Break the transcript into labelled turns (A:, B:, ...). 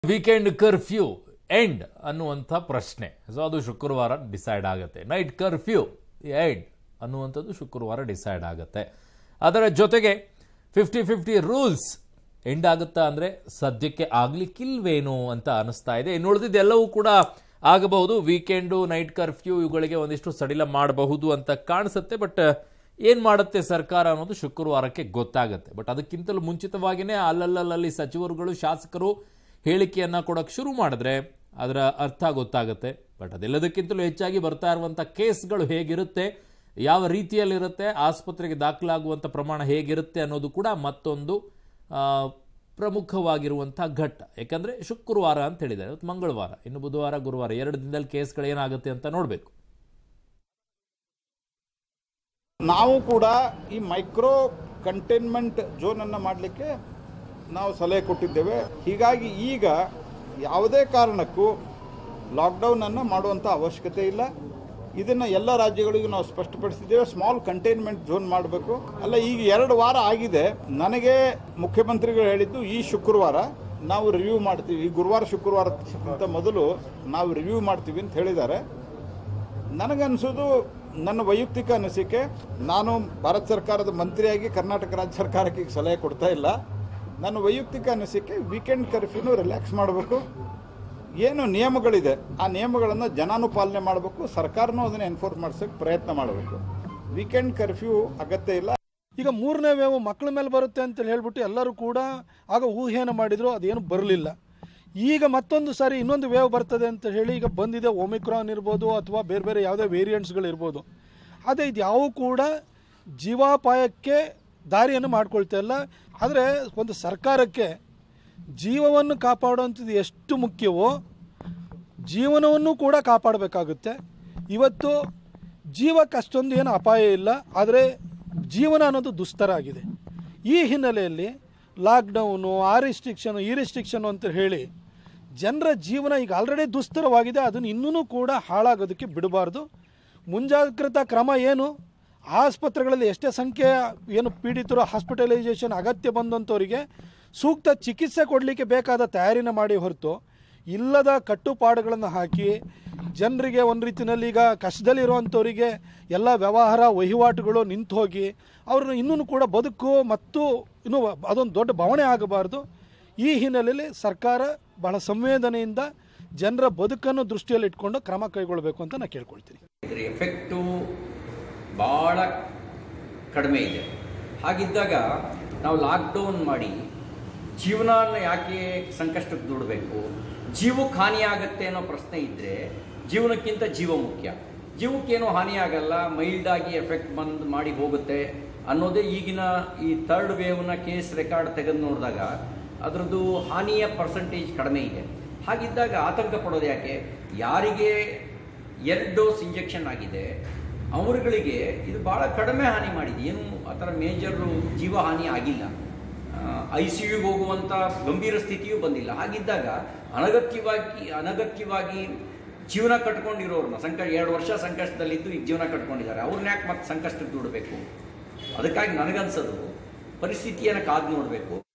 A: weekend curfew end ಅನ್ನುವಂಥ ಪ್ರಶ್ನೆ so ಅದು ಶುಕ್ರವಾರ ಡಿಸೈಡ್ ಆಗುತ್ತೆ ನೈಟ್ ಕರ್ಫ್ಯೂ ಎಂಡ್ ಅನ್ನುವಂಥದ್ದು ಶುಕ್ರವಾರ ಡಿಸೈಡ್ ಆಗುತ್ತೆ ಅದರ ಜೊತೆಗೆ ಫಿಫ್ಟಿ ಫಿಫ್ಟಿ ರೂಲ್ಸ್ ಎಂಡ್ ಆಗುತ್ತಾ ಅಂದರೆ ಸದ್ಯಕ್ಕೆ ಆಗ್ಲಿಕ್ಕಿಲ್ವೇನೋ ಅಂತ ಅನಿಸ್ತಾ ಇದೆ ಇನ್ನು ಉಳಿದಿದ್ದೆಲ್ಲವೂ ಕೂಡ ಆಗಬಹುದು ವೀಕೆಂಡು ನೈಟ್ ಕರ್ಫ್ಯೂ ಇವುಗಳಿಗೆ ಒಂದಿಷ್ಟು ಸಡಿಲ ಮಾಡಬಹುದು ಅಂತ ಕಾಣಿಸುತ್ತೆ ಬಟ್ ಏನು ಮಾಡುತ್ತೆ ಸರ್ಕಾರ ಅನ್ನೋದು ಶುಕ್ರವಾರಕ್ಕೆ ಗೊತ್ತಾಗುತ್ತೆ ಬಟ್ ಅದಕ್ಕಿಂತಲೂ ಮುಂಚಿತವಾಗಿಯೇ ಅಲ್ಲಲ್ಲಲ್ಲಿ ಸಚಿವರುಗಳು ಶಾಸಕರು ಹೇಳಿಕೆಯನ್ನ ಕೊಡೋಕೆ ಶುರು ಮಾಡಿದ್ರೆ ಅದರ ಅರ್ಥ ಗೊತ್ತಾಗುತ್ತೆ ಬಟ್ ಅದೆಲ್ಲದಕ್ಕಿಂತಲೂ ಹೆಚ್ಚಾಗಿ ಬರ್ತಾ ಇರುವಂಥ ಕೇಸ್ಗಳು ಹೇಗಿರುತ್ತೆ ಯಾವ ರೀತಿಯಲ್ಲಿರುತ್ತೆ ಆಸ್ಪತ್ರೆಗೆ ದಾಖಲಾಗುವಂಥ ಪ್ರಮಾಣ ಹೇಗಿರುತ್ತೆ ಅನ್ನೋದು ಕೂಡ ಮತ್ತೊಂದು ಆ, ಪ್ರಮುಖವಾಗಿರುವಂಥ ಘಟ್ಟ ಯಾಕಂದರೆ ಶುಕ್ರವಾರ ಅಂತ ಹೇಳಿದ್ದಾರೆ ಇವತ್ತು ಮಂಗಳವಾರ ಇನ್ನು ಬುಧವಾರ ಗುರುವಾರ ಎರಡು ದಿನದಲ್ಲಿ ಕೇಸ್ಗಳು ಏನಾಗುತ್ತೆ ಅಂತ ನೋಡಬೇಕು
B: ನಾವು ಕೂಡ ಈ ಮೈಕ್ರೋ ಕಂಟೈನ್ಮೆಂಟ್ ಝೋನನ್ನು ಮಾಡಲಿಕ್ಕೆ ನಾವು ಸಲಹೆ ಕೊಟ್ಟಿದ್ದೇವೆ ಹೀಗಾಗಿ ಈಗ ಯಾವುದೇ ಕಾರಣಕ್ಕೂ ಲಾಕ್ಡೌನನ್ನು ಮಾಡುವಂಥ ಅವಶ್ಯಕತೆ ಇಲ್ಲ ಇದನ್ನು ಎಲ್ಲ ರಾಜ್ಯಗಳಿಗೂ ನಾವು ಸ್ಪಷ್ಟಪಡಿಸಿದ್ದೇವೆ ಸ್ಮಾಲ್ ಕಂಟೈನ್ಮೆಂಟ್ ಝೋನ್ ಮಾಡಬೇಕು ಅಲ್ಲ ಈಗ ಎರಡು ವಾರ ಆಗಿದೆ ನನಗೆ ಮುಖ್ಯಮಂತ್ರಿಗಳು ಹೇಳಿದ್ದು ಈ ಶುಕ್ರವಾರ ನಾವು ರಿವ್ಯೂ ಮಾಡ್ತೀವಿ ಈ ಗುರುವಾರ ಶುಕ್ರವಾರಕ್ಕಿಂತ ಮೊದಲು ನಾವು ರಿವ್ಯೂ ಮಾಡ್ತೀವಿ ಅಂತ ಹೇಳಿದ್ದಾರೆ ನನಗನ್ಸೋದು ನನ್ನ ವೈಯಕ್ತಿಕ ಅನಿಸಿಕೆ ನಾನು ಭಾರತ ಸರ್ಕಾರದ ಮಂತ್ರಿಯಾಗಿ ಕರ್ನಾಟಕ ರಾಜ್ಯ ಸರ್ಕಾರಕ್ಕೆ ಈಗ ಸಲಹೆ ಕೊಡ್ತಾ ಇಲ್ಲ ನನ್ನ ವೈಯಕ್ತಿಕ ಅನಿಸಿಕೆ ವೀಕೆಂಡ್ ಕರ್ಫ್ಯೂನು ರಿಲ್ಯಾಕ್ಸ್ ಮಾಡಬೇಕು ಏನು ನಿಯಮಗಳಿದೆ ಆ ನಿಯಮಗಳನ್ನು ಜನಾನುಪಾಲನೆ ಮಾಡಬೇಕು ಸರ್ಕಾರನೂ ಅದನ್ನು ಎನ್ಫೋರ್ಸ್ ಮಾಡಿಸೋಕ್ಕೆ ಪ್ರಯತ್ನ ಮಾಡಬೇಕು ವೀಕೆಂಡ್ ಕರ್ಫ್ಯೂ ಅಗತ್ಯ ಇಲ್ಲ
C: ಈಗ ಮೂರನೇ ವೇವ್ ಮಕ್ಕಳ ಮೇಲೆ ಬರುತ್ತೆ ಅಂತ ಹೇಳ್ಬಿಟ್ಟು ಎಲ್ಲರೂ ಕೂಡ ಆಗ ಊಹೆಯನ್ನು ಮಾಡಿದ್ರು ಅದೇನು ಬರಲಿಲ್ಲ ಈಗ ಮತ್ತೊಂದು ಸಾರಿ ಇನ್ನೊಂದು ವೇವ್ ಬರ್ತದೆ ಅಂತ ಹೇಳಿ ಈಗ ಬಂದಿದೆ ಒಮಿಕ್ರಾನ್ ಇರ್ಬೋದು ಅಥವಾ ಬೇರೆ ಬೇರೆ ಯಾವುದೇ ವೇರಿಯಂಟ್ಸ್ಗಳು ಇರ್ಬೋದು ಅದೇ ಇದು ಯಾವ ಕೂಡ ಜೀವಾಪಾಯಕ್ಕೆ ದಾರಿಯನ್ನು ಮಾಡ್ಕೊಳ್ತಾ ಇಲ್ಲ ಆದರೆ ಒಂದು ಸರ್ಕಾರಕ್ಕೆ ಜೀವವನ್ನು ಕಾಪಾಡುವಂಥದ್ದು ಎಷ್ಟು ಮುಖ್ಯವೋ ಜೀವನವನ್ನು ಕೂಡ ಕಾಪಾಡಬೇಕಾಗುತ್ತೆ ಇವತ್ತು ಜೀವಕ್ಕೆ ಅಷ್ಟೊಂದು ಏನು ಅಪಾಯ ಇಲ್ಲ ಆದರೆ ಜೀವನ ಅನ್ನೋದು ದುಸ್ತರ ಆಗಿದೆ ಈ ಹಿನ್ನೆಲೆಯಲ್ಲಿ ಲಾಕ್ಡೌನು ಆ ರಿಸ್ಟ್ರಿಕ್ಷನು ಈ ರಿಸ್ಟ್ರಿಕ್ಷನು ಅಂತ ಹೇಳಿ ಜನರ ಜೀವನ ಈಗ ಆಲ್ರೆಡಿ ದುಸ್ತರವಾಗಿದೆ ಅದನ್ನು ಇನ್ನೂ ಕೂಡ ಹಾಳಾಗೋದಕ್ಕೆ ಬಿಡಬಾರ್ದು ಮುಂಜಾಗ್ರತಾ ಕ್ರಮ ಏನು ಆಸ್ಪತ್ರೆಗಳಲ್ಲಿ ಎಷ್ಟೇ ಸಂಖ್ಯೆಯ ಏನು ಪೀಡಿತರು ಹಾಸ್ಪಿಟಲೈಸೇಷನ್ ಅಗತ್ಯ ಬಂದಂಥವರಿಗೆ ಸೂಕ್ತ ಚಿಕಿತ್ಸೆ ಕೊಡಲಿಕ್ಕೆ ಬೇಕಾದ ತಯಾರಿನ ಮಾಡಿ ಹೊರತು ಇಲ್ಲದ ಕಟ್ಟುಪಾಡುಗಳನ್ನು ಹಾಕಿ ಜನರಿಗೆ ಒಂದು ರೀತಿಯಲ್ಲಿ ಈಗ ಕಷ್ಟದಲ್ಲಿರುವಂಥವರಿಗೆ ಎಲ್ಲ ವ್ಯವಹಾರ ವಹಿವಾಟುಗಳು ನಿಂತು ಹೋಗಿ ಅವ್ರನ್ನ ಇನ್ನೂ ಕೂಡ ಬದುಕು ಮತ್ತು ಇನ್ನೂ ಅದೊಂದು ದೊಡ್ಡ ಬವಣೆ ಆಗಬಾರ್ದು ಈ ಹಿನ್ನೆಲೆಯಲ್ಲಿ ಸರ್ಕಾರ ಬಹಳ ಸಂವೇದನೆಯಿಂದ ಜನರ ಬದುಕನ್ನು ದೃಷ್ಟಿಯಲ್ಲಿ ಇಟ್ಕೊಂಡು ಕ್ರಮ ಕೈಗೊಳ್ಳಬೇಕು ಅಂತ ನಾನು ಕೇಳ್ಕೊಳ್ತೀನಿ
D: ಇದರ ಎಫೆಕ್ಟು ಭಾಳ ಕಡಿಮೆ ಇದೆ ಹಾಗಿದ್ದಾಗ ನಾವು ಲಾಕ್ಡೌನ್ ಮಾಡಿ ಜೀವನನ ಯಾಕೆ ಸಂಕಷ್ಟಕ್ಕೆ ದುಡಬೇಕು ಜೀವಕ್ಕೆ ಹಾನಿ ಆಗುತ್ತೆ ಅನ್ನೋ ಪ್ರಶ್ನೆ ಇದ್ದರೆ ಜೀವನಕ್ಕಿಂತ ಜೀವ ಮುಖ್ಯ ಜೀವಕ್ಕೇನು ಹಾನಿ ಆಗಲ್ಲ ಮೈಲ್ಡಾಗಿ ಎಫೆಕ್ಟ್ ಬಂದು ಮಾಡಿ ಹೋಗುತ್ತೆ ಅನ್ನೋದೇ ಈಗಿನ ಈ ಥರ್ಡ್ ವೇವ್ನ ಕೇಸ್ ರೆಕಾರ್ಡ್ ತೆಗೆದು ನೋಡಿದಾಗ ಅದರದ್ದು ಹಾನಿಯ ಪರ್ಸಂಟೇಜ್ ಕಡಿಮೆ ಇದೆ ಹಾಗಿದ್ದಾಗ ಆತಂಕ ಪಡೋದು ಯಾಕೆ ಯಾರಿಗೆ ಎರಡು ಡೋಸ್ ಇಂಜೆಕ್ಷನ್ ಆಗಿದೆ ಅವರುಗಳಿಗೆ ಇದು ಭಾಳ ಕಡಿಮೆ ಹಾನಿ ಮಾಡಿದೆ ಏನು ಆ ಥರ ಮೇಜರು ಜೀವ ಹಾನಿ ಆಗಿಲ್ಲ ಐ ಸಿ ಯುಗೆ ಹೋಗುವಂಥ ಗಂಭೀರ ಸ್ಥಿತಿಯೂ ಬಂದಿಲ್ಲ ಹಾಗಿದ್ದಾಗ ಅನಗತ್ಯವಾಗಿ ಅನಗತ್ಯವಾಗಿ ಜೀವನ ಕಟ್ಕೊಂಡಿರೋರನ್ನ ಸಂಕ ಎರಡು ವರ್ಷ ಸಂಕಷ್ಟದಲ್ಲಿದ್ದು ಈಗ ಜೀವನ ಕಟ್ಕೊಂಡಿದ್ದಾರೆ ಅವ್ರನ್ನ ಯಾಕೆ ಮತ್ತೆ ಸಂಕಷ್ಟಕ್ಕೆ ದುಡಬೇಕು ಅದಕ್ಕಾಗಿ ನನಗನ್ಸೋದು ಪರಿಸ್ಥಿತಿಯನ್ನು ಕಾದು ನೋಡಬೇಕು